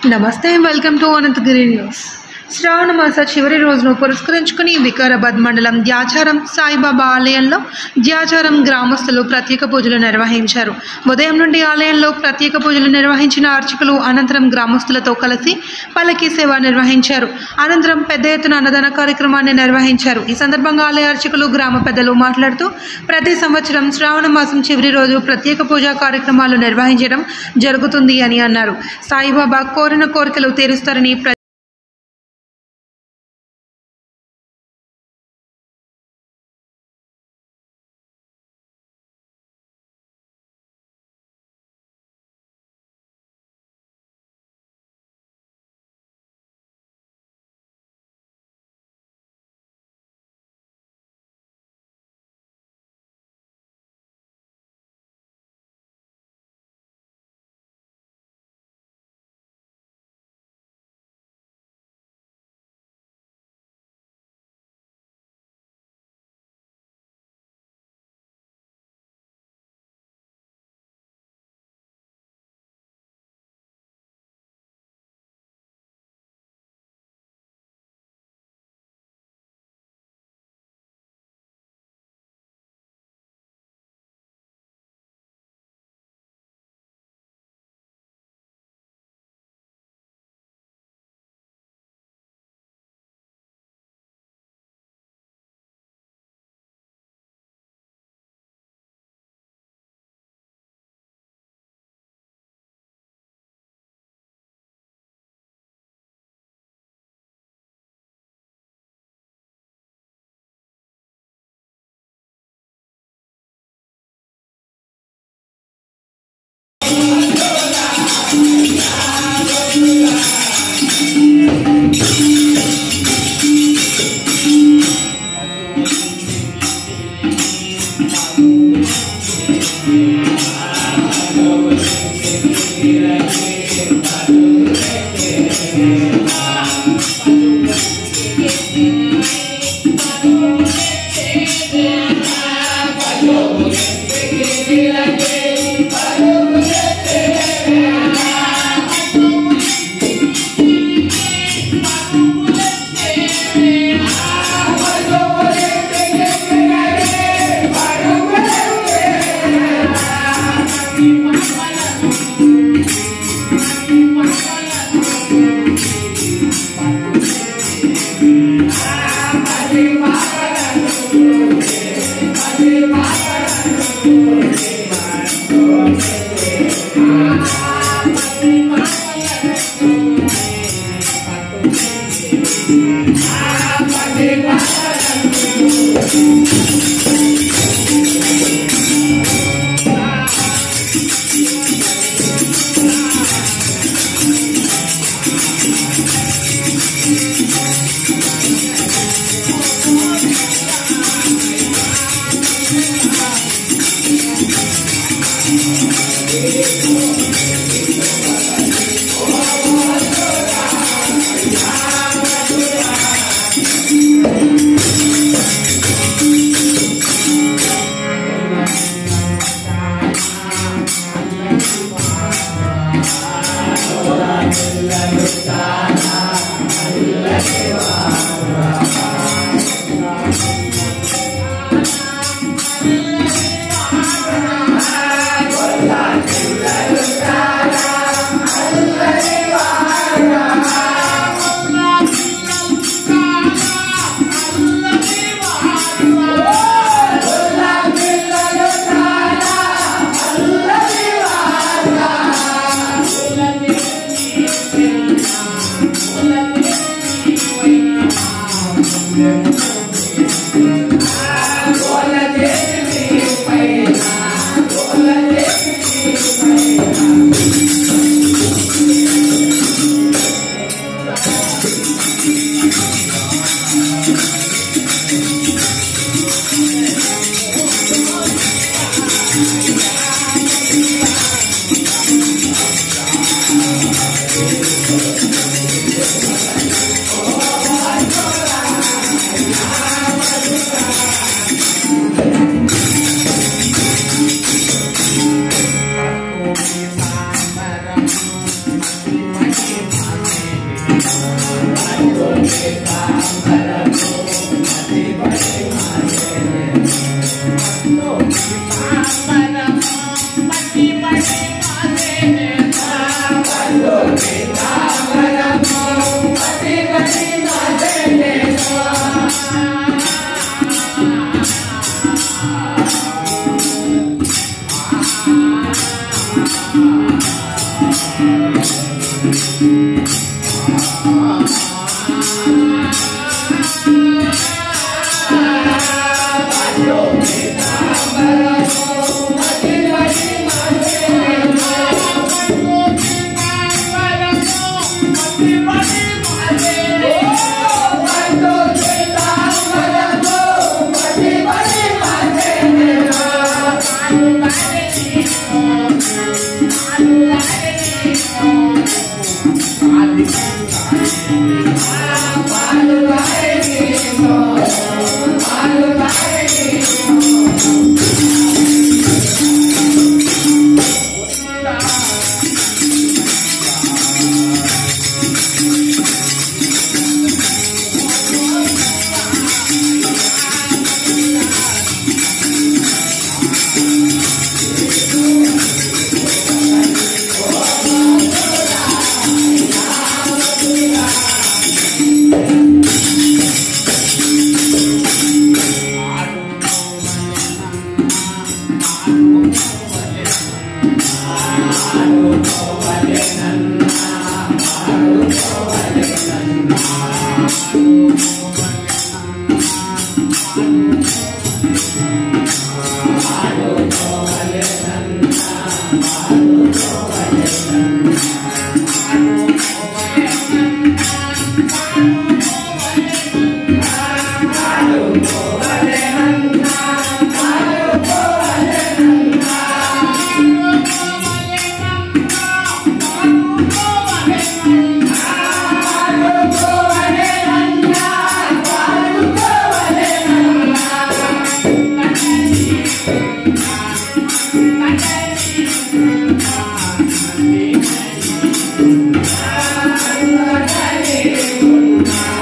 నమస్తే welcome to Anantagiri news శ్రావణ మాస చివరి రోజును పురస్కరించుకుని వికారాబాద్ మండలం ద్యాచారం సాయిబాబా ఆలయంలో ద్యాచారం గ్రామస్తులు ప్రత్యేక పూజలు నిర్వహించారు ఉదయం నుండి ఆలయంలో ప్రత్యేక పూజలు నిర్వహించిన అర్చకులు అనంతరం గ్రామస్తులతో కలిసి పల్లకి సేవ నిర్వహించారు అనంతరం పెద్ద ఎత్తున అన్నదాన కార్యక్రమాన్ని నిర్వహించారు ఈ సందర్భంగా ఆలయ అర్చకులు గ్రామ పెద్దలు మాట్లాడుతూ ప్రతి సంవత్సరం శ్రావణ మాసం చివరి రోజు ప్రత్యేక పూజా కార్యక్రమాలు నిర్వహించడం జరుగుతుంది అని అన్నారు సాయిబాబా కోరిన కోరికలు తీరుస్తారని ప్ర- ఆ Thank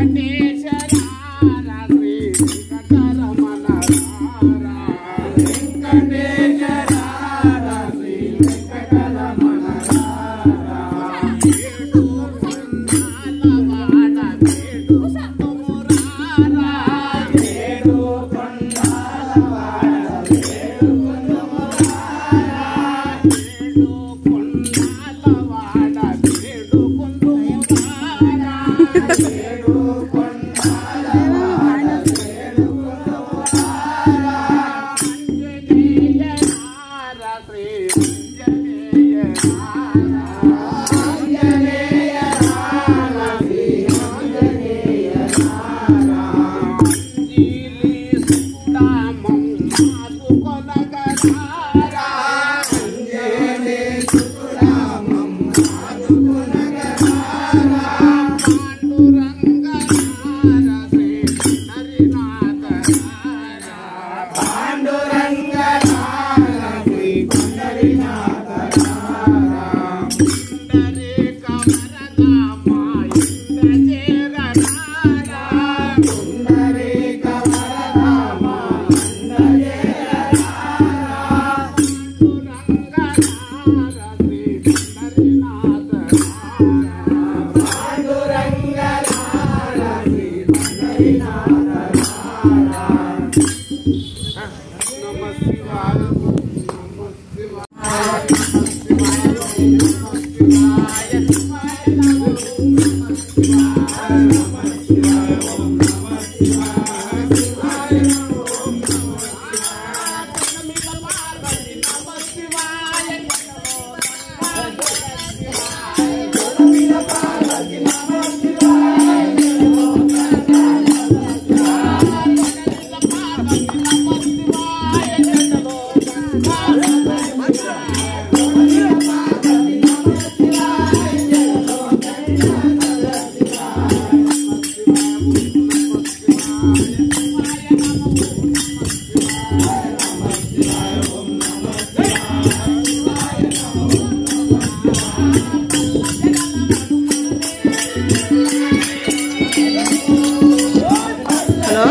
హలో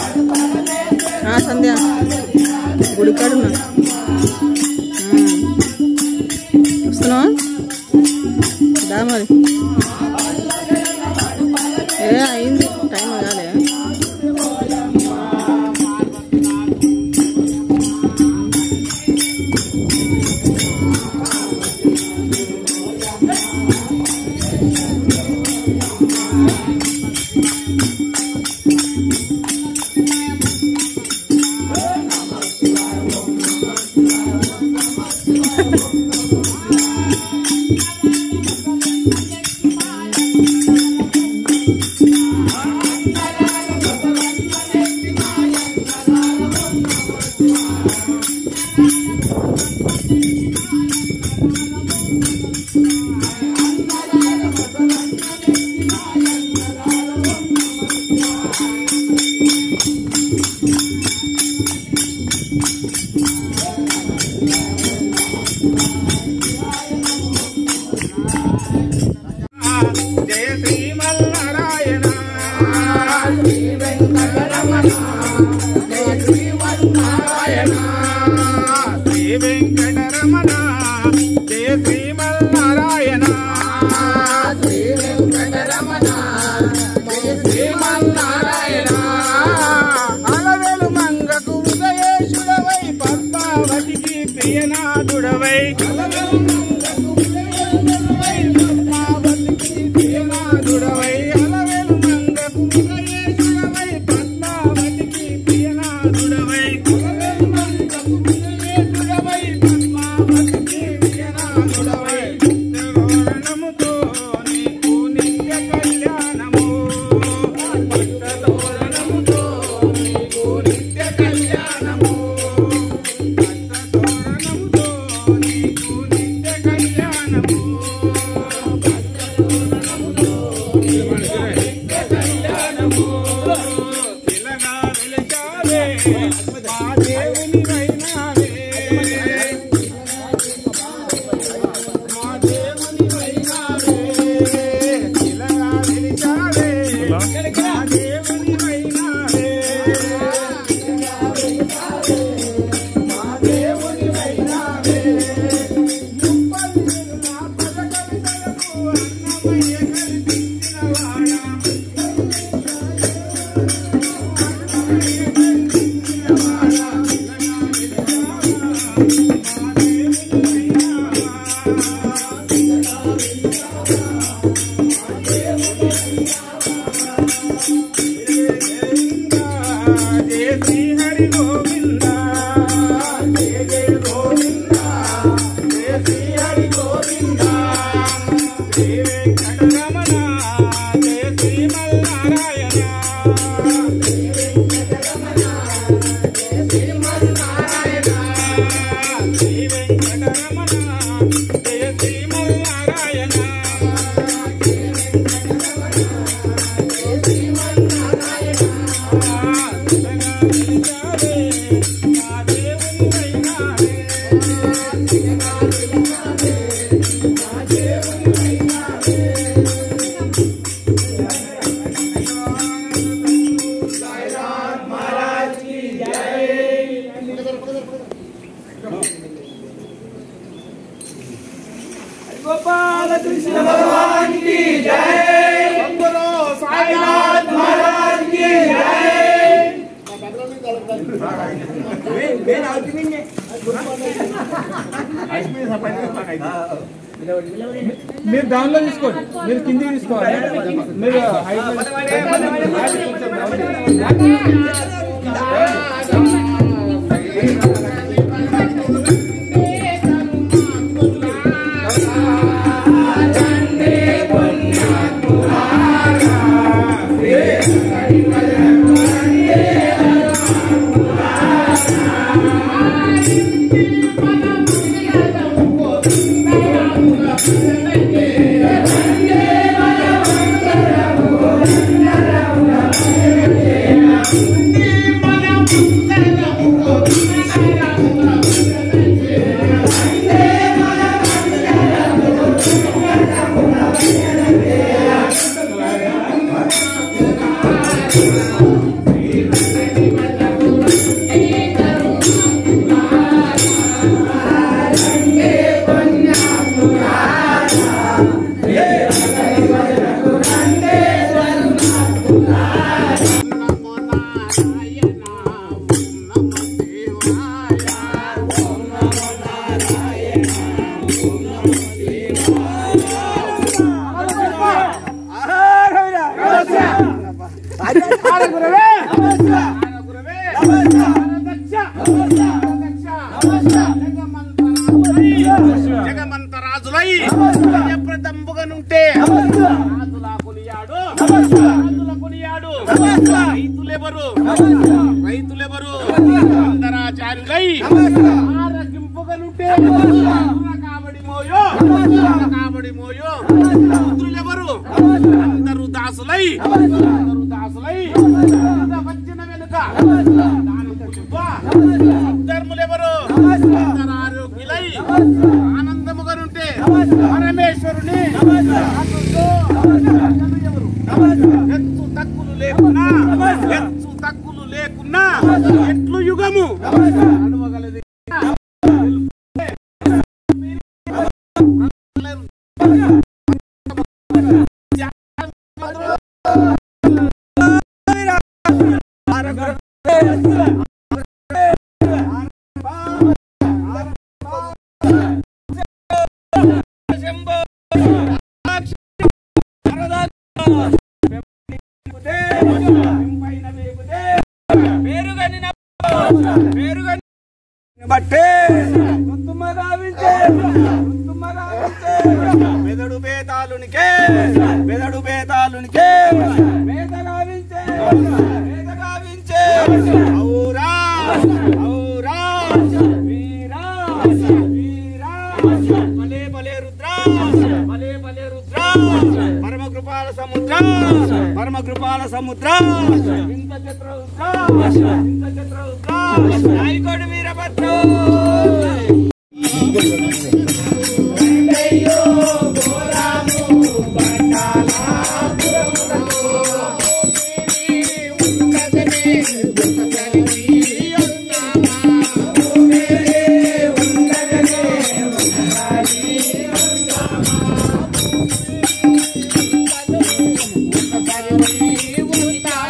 ఆ, సంధ్య గుడికాడున్నా వస్తున్నావా దా మరి ఏ అయింది టైం కాలే జయ శ్రీమన్నారాయణ శ్రీ వెంకటరమణ జయ శ్రీమన్నారాయణ అలవెలు మంగకు ఉదయేశుడవై పద్మావతికి ప్రియనాథుడవై పద్మావతికి ప్రియనాథుడవై అలవెలు మంగకు ఉదయేశుడవై పద్మావతికి ప్రియనాథుడవై అలవెలు మంగకు ఉదయేశుడవై పద్మావతికి ప్రియనాథుడవై తోరణముతో నీకు నిత్య కళ్యాణము తోరణముతో నీకు నిత్య కళ్యాణము తోరణముతో నీకు నిత్య కళ్యాణము పిల్లగా వెలిచావే మా దేవుని వైనావే మా దేవుని వైనావే పిల్లగా వెలిచావే మీరు దానిలో తీసుకోండి మీరు కిందికి తీసుకోవాలి మీరు హైట్ జగమంతరాజులై ప్రదంబుగనుంటే రాజుల కొనియాడు రాజుల కొనియాడు రైతులెవరు రైతులెవరు అందరాచార్యులై ఆరగింపుగనుంటే కాబడి మోయో కాబడి మోయో పుత్రులెవరు అందరూ దాసులై అందరూ దాసులై వచ్చిన వెనుక దానము ఇవ్వ. ధర్ములెవరు అందరు ఆరోగ్యులై ఆనందముగానుంటే పరమేశ్వరుని ఆనందో ఎవరు? ఎత్తు తక్కులు లేకున్నా ఎత్తు తక్కులు లేకున్నా ఎట్లు యుగము నడవగలది బట్టే మెదడు బేతాలునికే మెదడు బేతాలునికే మేత గావించే మేత గావించే ఔరా ఔరా వీరా వీరా భలే భలే రుద్రా భలే భలే రుద్రా పరమ కృపాల సముద్ర పరమ కృపాల సముద్ర ఇంత చత్ర రుద్రా ఇంత చత్ర రుద్రా నాయకుడు వీరభద్ర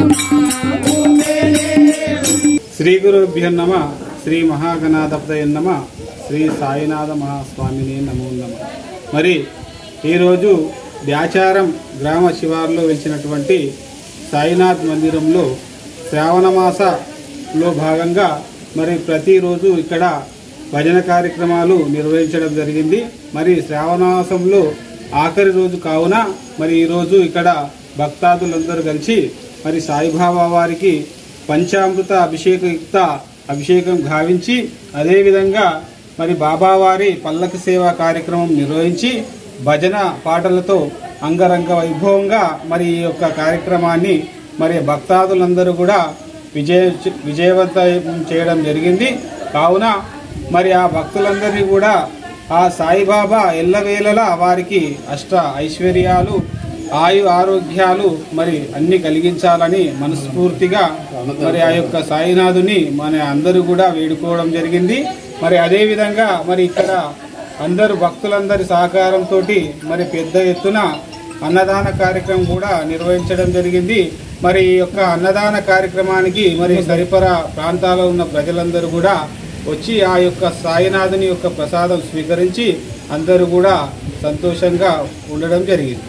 శ్రీ గురుభ్యో నమ శ్రీ మహాగణాధపతయ నమ శ్రీ సాయినాథ మహాస్వామిని నమో నమ మరి ఈరోజు ద్యాచారం గ్రామ శివారులో వెలిచినటువంటి సాయినాథ్ మందిరంలో శ్రావణ మాసలో భాగంగా మరి ప్రతిరోజు ఇక్కడ భజన కార్యక్రమాలు నిర్వహించడం జరిగింది మరి శ్రావణ మాసంలో ఆఖరి రోజు కావున మరి ఈరోజు ఇక్కడ భక్తాదులందరూ కలిసి మరి సాయిబాబా వారికి పంచామృత అభిషేకయుక్త అభిషేకం గావించి అదేవిధంగా మరి బాబావారి పల్లకి సేవ కార్యక్రమం నిర్వహించి భజన పాటలతో అంగరంగ వైభవంగా మరి ఈ యొక్క కార్యక్రమాన్ని మరి భక్తాదులందరూ కూడా విజయ విజయవంతం చేయడం జరిగింది కావున మరి ఆ భక్తులందరినీ కూడా ఆ సాయిబాబా ఎల్లవేళలా వారికి అష్ట ఐశ్వర్యాలు ఆయు ఆరోగ్యాలు మరి అన్ని కలిగించాలని మనస్ఫూర్తిగా మరి ఆ యొక్క సాయినాథుని మన అందరూ కూడా వేడుకోవడం జరిగింది మరి అదేవిధంగా మరి ఇక్కడ అందరు భక్తులందరి సహకారంతో మరి పెద్ద ఎత్తున అన్నదాన కార్యక్రమం కూడా నిర్వహించడం జరిగింది మరి ఈ యొక్క అన్నదాన కార్యక్రమానికి మరి సరిపరా ప్రాంతాల్లో ఉన్న ప్రజలందరూ కూడా వచ్చి ఆ యొక్క సాయినాథుని యొక్క ప్రసాదం స్వీకరించి అందరూ కూడా సంతోషంగా ఉండడం జరిగింది